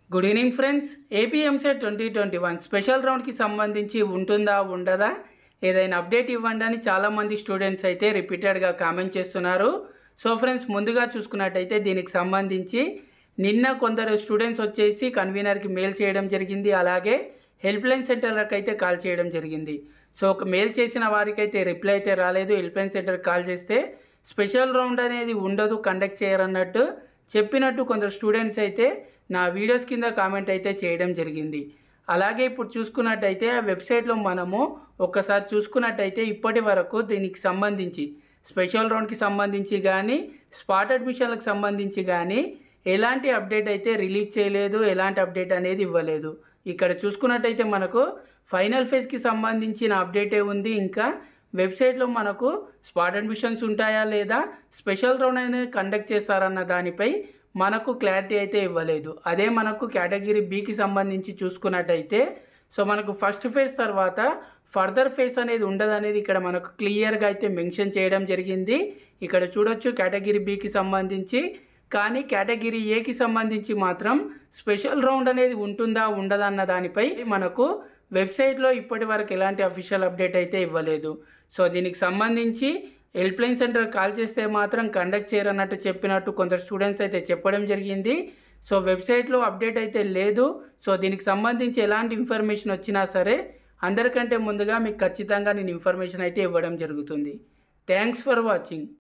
good evening friends AP EAMCET twenty twenty one special రౌండ్కి సంబంధించి ఉంటుందా ఉండదా ఏదైనా అప్డేట్ ఇవ్వండి అని చాలామంది స్టూడెంట్స్ అయితే రిపీటెడ్గా కామెంట్ చేస్తున్నారు సో ఫ్రెండ్స్ ముందుగా చూసుకున్నట్టయితే దీనికి సంబంధించి నిన్న కొందరు స్టూడెంట్స్ వచ్చేసి కన్వీనర్కి మెయిల్ చేయడం జరిగింది అలాగే హెల్ప్ లైన్ సెంటర్లకు అయితే కాల్ చేయడం జరిగింది సో ఒక మెయిల్ చేసిన వారికి అయితే రిప్లై అయితే రాలేదు హెల్ప్ లైన్ సెంటర్కి కాల్ చేస్తే స్పెషల్ రౌండ్ అనేది ఉండదు కండక్ట్ చేయరన్నట్టు చెప్పినట్టు కొందరు స్టూడెంట్స్ అయితే నా వీడియోస్ కింద కామెంట్ అయితే చేయడం జరిగింది అలాగే ఇప్పుడు చూసుకున్నట్టయితే ఆ వెబ్సైట్లో మనము ఒక్కసారి చూసుకున్నట్టయితే ఇప్పటి వరకు దీనికి సంబంధించి స్పెషల్ రౌండ్కి సంబంధించి కానీ స్పాట్ అడ్మిషన్లకు సంబంధించి కానీ ఎలాంటి అప్డేట్ అయితే రిలీజ్ చేయలేదు ఎలాంటి అప్డేట్ అనేది ఇవ్వలేదు ఇక్కడ చూసుకున్నట్టయితే మనకు ఫైనల్ ఫేజ్కి సంబంధించిన అప్డేటే ఉంది ఇంకా వెబ్సైట్లో మనకు స్పాట్ అడ్మిషన్స్ ఉంటాయా లేదా స్పెషల్ రౌండ్ అనేది కండక్ట్ చేస్తారన్న దానిపై మనకు క్లారిటీ అయితే ఇవ్వలేదు అదే మనకు కేటగిరీ బికి సంబంధించి చూసుకున్నట్టయితే సో మనకు ఫస్ట్ ఫేజ్ తర్వాత ఫర్దర్ ఫేజ్ అనేది ఉండదనేది ఇక్కడ మనకు క్లియర్గా అయితే మెన్షన్ చేయడం జరిగింది ఇక్కడ చూడొచ్చు కేటగిరీ బికి సంబంధించి కానీ కేటగిరీ ఏకి సంబంధించి మాత్రం స్పెషల్ రౌండ్ అనేది ఉంటుందా ఉండదా అన్న దానిపై మనకు వెబ్సైట్లో ఇప్పటి వరకు ఎలాంటి అఫీషియల్ అప్డేట్ అయితే ఇవ్వలేదు సో దీనికి సంబంధించి హెల్ప్ లైన్ సెంటర్ కాల్ చేస్తే మాత్రం కండక్ట్ చేయరన్నట్టు చెప్పినట్టు కొందరు స్టూడెంట్స్ అయితే చెప్పడం జరిగింది సో వెబ్సైట్లో అప్డేట్ అయితే లేదు సో దీనికి సంబంధించి ఎలాంటి ఇన్ఫర్మేషన్ వచ్చినా సరే అందరికంటే ముందుగా మీకు ఖచ్చితంగా నేను ఇన్ఫర్మేషన్ అయితే ఇవ్వడం జరుగుతుంది థ్యాంక్స్ ఫర్ వాచింగ్